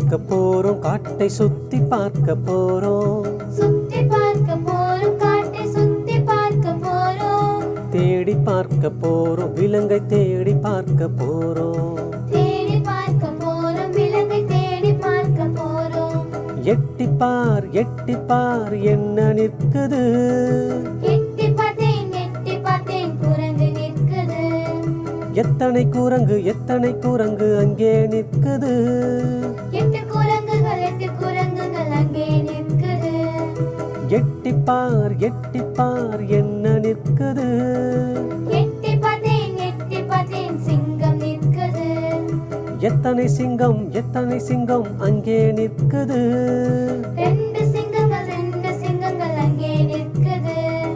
பார்க்க போறோம் காட்டை சுத்தி பார்க்க போறோம் சுத்தி பார்க்க போறோம் காட்டை சுத்தி பார்க்க போறோம் தேடி பார்க்க போறோம் விலங்கை தேடி பார்க்க போறோம் தேடி பார்க்க போறோம் விலங்கை தேடி பார்க்க போறோம் எட்டி பார் எட்டி பார் என்ன நிற்குது எட்டி பார்த்தேன் எட்டி பார்த்தேன் குரங்கு நிற்குது எத்தனை குரங்கு எத்தனை குரங்கு அங்கே நிற்குது எட்டு குரங்குகள் எட்டு குரங்குகள் அங்கே நிற்குது எட்டி பார் எட்டி பார் என்ன நிற்குது எட்டி பார்த்தேன் எட்டி பார்த்தேன் சிங்கம் நிற்குது எத்தனை சிங்கம் எத்தனை சிங்கம் அங்கே நிற்குது ரெண்டு சிங்கங்கள் ரெண்டு சிங்கங்கள் அங்கே நிற்குது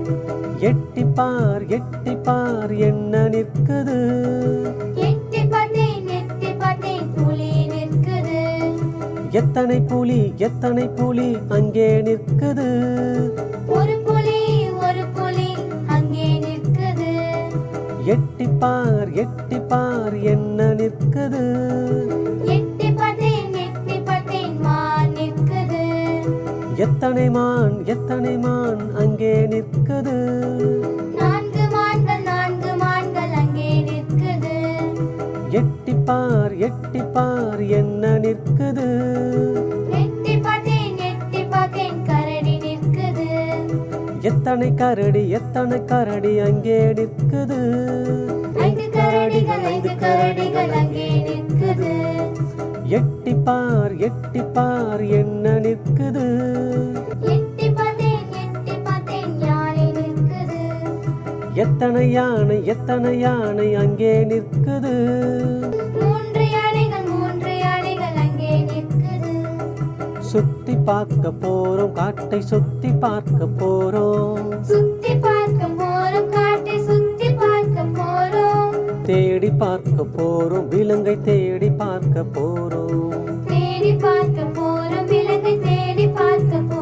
எட்டி பார் எட்டி பார் என்ன நிற்குது எட்டி பார்த்தேன் எட்டி பார்த்தேன் புலி நிற்குது எத்தனை புலி எத்தனை புலி அங்கே நிற்குது ஒரு புலி ஒரு புலி அங்கே நிற்குது எட்டி பார் எட்டி பார் என்ன நிற்குது எட்டி பார்த்தேன் எட்டி பார்த்தேன் மான் நிற்குது எத்தனை மான் எத்தனை மான் அங்கே நிற்குது நான்கு மான்கள் நான்கு மான்கள் அங்கே நிற்குது எட்டி பார் எட்டி பார் என்ன நிற்குது எட்டி பார்த்தேன் எட்டி பார்த்தேன் கரடி நிற்குது எத்தனை கரடி எத்தனை கரடி அங்கே நிற்குது ஐந்து கரடிகள் ஐந்து கரடிகள் அங்கே நிற்குது எட்டி பார் எட்டி பார் என்ன நிற்குது எட்டி பார்த்தேன் எட்டி பார்த்தேன் யானை நிற்குது எத்தனை யானை எத்தனை யானை அங்கே நிற்குது மூன்று யானைகள் மூன்று யானைகள் அங்கே நிற்குது சுத்தி பார்க்க போறோம் காட்டை சுத்தி பார்க்க போறோம் சுத்தி பார்க்க போறோம் காட்டை சுத்தி பார்க்க போறோம் தேடி பார்க்க போறோம் விலங்கை தேடி பார்க்க போறோம் தேடி பார்க்க போறோம் விலங்கை தேடி பார்க்க போறோம்